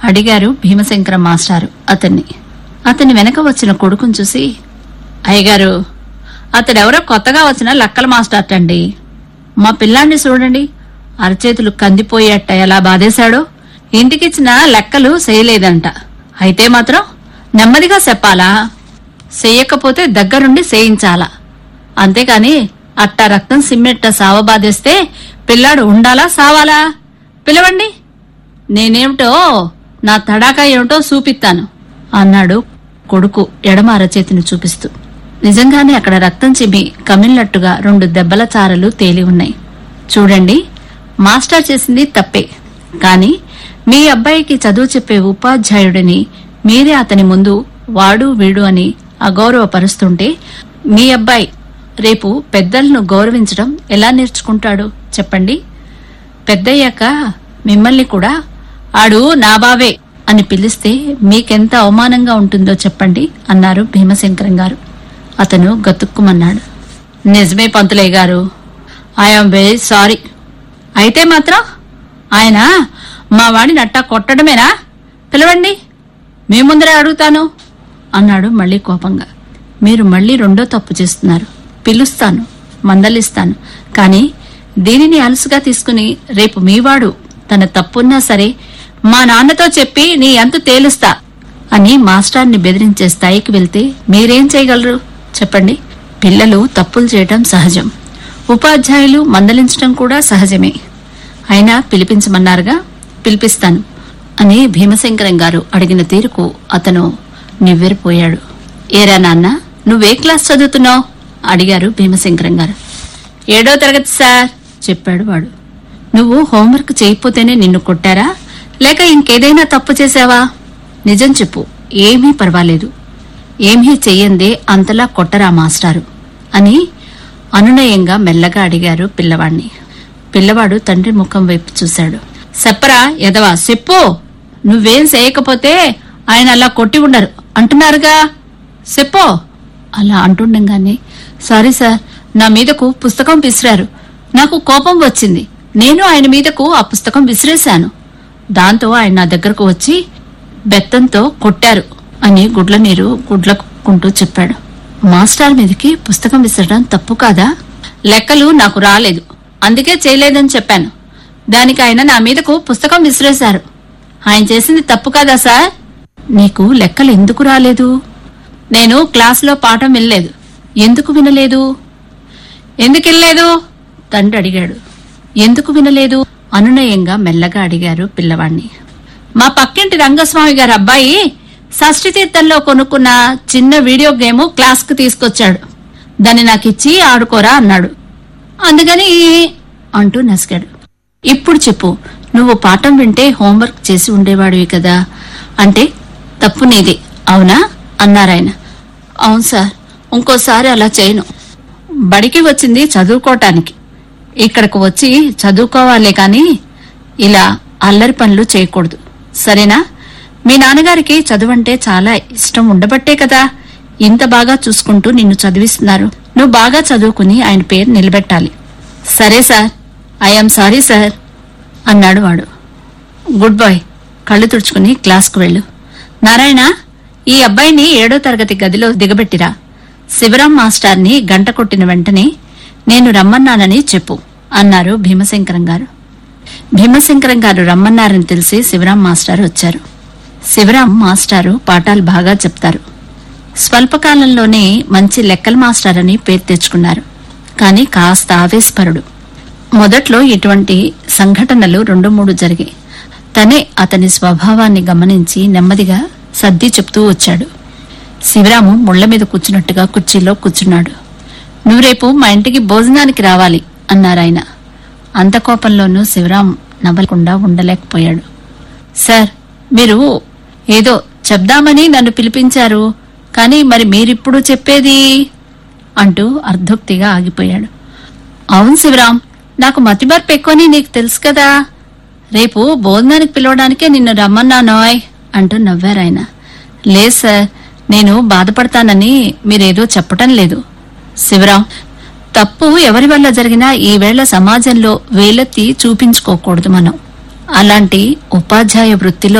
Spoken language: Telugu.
అడిగారు భీమశంకర మాస్టారు అతన్ని అతని వెనక వచ్చిన కొడుకును చూసి అయ్యగారు అతడెవరో కొత్తగా వచ్చిన లక్కల మాస్టర్ అండి మా పిల్లాన్ని చూడండి అరచేతులు కందిపోయేట ఎలా బాధేశాడో ఇంటికిచ్చిన లెక్కలు చేయలేదంట అయితే మాత్రం నెమ్మదిగా చెప్పాలా చెయ్యకపోతే దగ్గరుండి చేయించాలా అంతేకాని అట్టా రక్తం సిమ్మెట్ట సావ బాధేస్తే పిల్లాడు ఉండాలా సావాలా పిలవండి నేనేమిటో నా తడాకా ఏమిటో చూపిస్తాను అన్నాడు కొడుకు ఎడమ అరచేతిని చూపిస్తూ నిజంగానే అక్కడ రక్తం చిమ్మి కమిలినట్టుగా రెండు దెబ్బల చారలు తేలి ఉన్నాయి చూడండి మాస్టర్ చేసింది తప్పే కాని మీ అబ్బాయికి చదువు చెప్పే ఉపాధ్యాయుడిని మీరే అతని ముందు వాడు వీడు అని అగౌరవపరుస్తుంటే మీ అబ్బాయి రేపు పెద్దలను గౌరవించడం ఎలా నేర్చుకుంటాడు చెప్పండి పెద్దయ్యాక మిమ్మల్ని కూడా ఆడు నా బావే అని పిలిస్తే మీకెంత అవమానంగా ఉంటుందో చెప్పండి అన్నారు భీమశంకరం గారు అతను గతుక్కుమన్నాడు నిజమే పంతులయ్య గారు ఐఎమ్ వెరీ సారీ అయితే మాత్రం ఆయన మా వాడిని అట్టా కొట్టడమేనా పిలవండి మీ ముందరే అడుగుతాను అన్నాడు మళ్ళీ కోపంగా మీరు మళ్ళీ రెండో తప్పు చేస్తున్నారు పిలుస్తాను మందలిస్తాను కాని దీనిని అలసుగా తీసుకుని రేపు మీవాడు తన తప్పున్నా సరే మా నాన్నతో చెప్పి నీ అంతు తేలుస్తా అని మాస్టర్ని బెదిరించే స్థాయికి వెళ్తే మీరేం చేయగలరు చెప్పండి పిల్లలు తప్పులు చేయటం సహజం ఉపాధ్యాయులు మందలించడం కూడా సహజమే అయినా పిలిపించమన్నారుగా పిలిపిస్తాను అని భీమశంకరం గారు అడిగిన తీరుకు అతను నివ్వెరపోయాడు ఏరా నాన్న నువ్వే క్లాస్ చదువుతున్నావు అడిగారు భీమశంకరం గారు ఏడో తరగతి సార్ చెప్పాడు వాడు నువ్వు హోంవర్క్ చేయకపోతేనే నిన్ను కొట్టారా లేక ఇంకేదైనా తప్పు చేశావా నిజం చెప్పు ఏమీ పర్వాలేదు ఏమీ చెయ్యందే అంతలా కొట్టరా మాస్టారు అని అనునయంగా మెల్లగా అడిగారు పిల్లవాణ్ణి పిల్లవాడు తండ్రి ముఖం వైపు చూశాడు చెప్పరా ఎదవా చెప్పు నువ్వేం చేయకపోతే ఆయన అలా కొట్టి ఉండరు అంటున్నారుగా చెప్పో అలా అంటుండగానే సారీ సార్ నా మీదకు పుస్తకం విసిరారు నాకు కోపం వచ్చింది నేను ఆయన మీదకు ఆ పుస్తకం విసిరేశాను దాంతో ఆయన నా దగ్గరకు వచ్చి బెత్తంతో కొట్టారు అని గుడ్ల నీరు గుడ్లకుంటూ చెప్పాడు మాస్టర్ మీదకి పుస్తకం విసరడం తప్పు కాదా లెక్కలు నాకు రాలేదు అందుకే చేయలేదని చెప్పాను దానికి ఆయన నా మీదకు పుస్తకం విసిరేశారు ఆయన చేసింది తప్పు కాదా సార్ నీకు లెక్కలు ఎందుకు రాలేదు నేను క్లాసులో పాఠం వినలేదు ఎందుకు వినలేదు ఎందుకు వినలేదు తండ్రి అడిగాడు ఎందుకు వినలేదు అనునయంగా మెల్లగా అడిగారు పిల్లవాణ్ణి మా పక్కింటి రంగస్వామి గారి అబ్బాయి షష్ఠి తీర్థంలో కొనుక్కున్న చిన్న వీడియో గేమ్ క్లాస్కు తీసుకొచ్చాడు దాన్ని నాకిచ్చి ఆడుకోరా అన్నాడు అందుకని అంటూ నసిగాడు ఇప్పుడు చెప్పు నువ్వు పాఠం వింటే హోంవర్క్ చేసి ఉండేవాడివి కదా అంటే తప్పు నీది అవునా అన్నారాయన అవును సార్ ఇంకోసారి అలా చేయను బడికి వచ్చింది చదువుకోవటానికి ఇక్కడకు వచ్చి చదువుకోవాలే కాని ఇలా అల్లరి పనులు చేయకూడదు సరేనా మీ నాన్నగారికి చదువంటే చాలా ఇష్టం ఉండబట్టే కదా ఇంత బాగా చూసుకుంటూ నిన్ను చదివిస్తున్నారు నువ్వు బాగా చదువుకుని ఆయన పేరు నిలబెట్టాలి సరే సార్ ఐఎమ్ సారీ సార్ అన్నాడు వాడు గుడ్ బాయ్ కళ్ళు తుడుచుకుని క్లాస్కు వెళ్ళు నారాయణ ఈ అబ్బాయిని ఏడో తరగతి గదిలో దిగబెట్టిరా శివరాం మాస్టార్ని గంట కొట్టిన వెంటనే నేను రమ్మన్నానని చెప్పు అన్నారు భీమశంకరం గారు భీమశంకరం గారు రమ్మన్నారని తెలిసి శివరాం మాస్టర్ వచ్చారు శివరాం మాస్టారు పాఠాలు బాగా చెప్తారు స్వల్పకాలంలోనే మంచి లెక్కల మాస్టర్ అని పేరు తెచ్చుకున్నారు కాని కాస్త ఆవేశపరుడు మొదట్లో ఇటువంటి సంఘటనలు రెండు మూడు జరిగాయి తనే అతని స్వభావాన్ని గమనించి నెమ్మదిగా సర్ది చెప్తూ వచ్చాడు శివరాము ముళ్ల మీద కూర్చున్నట్టుగా కుర్చీలో కూర్చున్నాడు నువ్వు రేపు మా ఇంటికి భోజనానికి రావాలి అన్నారాయన అంత కోపంలోనూ శివరాం నవ్వకుండా ఉండలేకపోయాడు సార్ మీరు ఏదో చెప్దామని నన్ను పిలిపించారు కానీ మరి మీరిప్పుడు చెప్పేది అంటూ అర్ధోక్తిగా ఆగిపోయాడు అవును శివరాం నాకు మతిమర్పు ఎక్కువని నీకు తెలుసు కదా రేపు భోజనానికి పిలవడానికే నిన్ను రమ్మన్నానోయ్ అంటూ నవ్వారాయన లేదు సార్ నేను బాధపడతానని మీరేదో చెప్పటం లేదు శివరాం తప్పు ఎవరి వల్ల జరిగినా ఈవేళ సమాజంలో వేలెత్తి చూపించుకోకూడదు మనం అలాంటి ఉపాధ్యాయ వృత్తిలో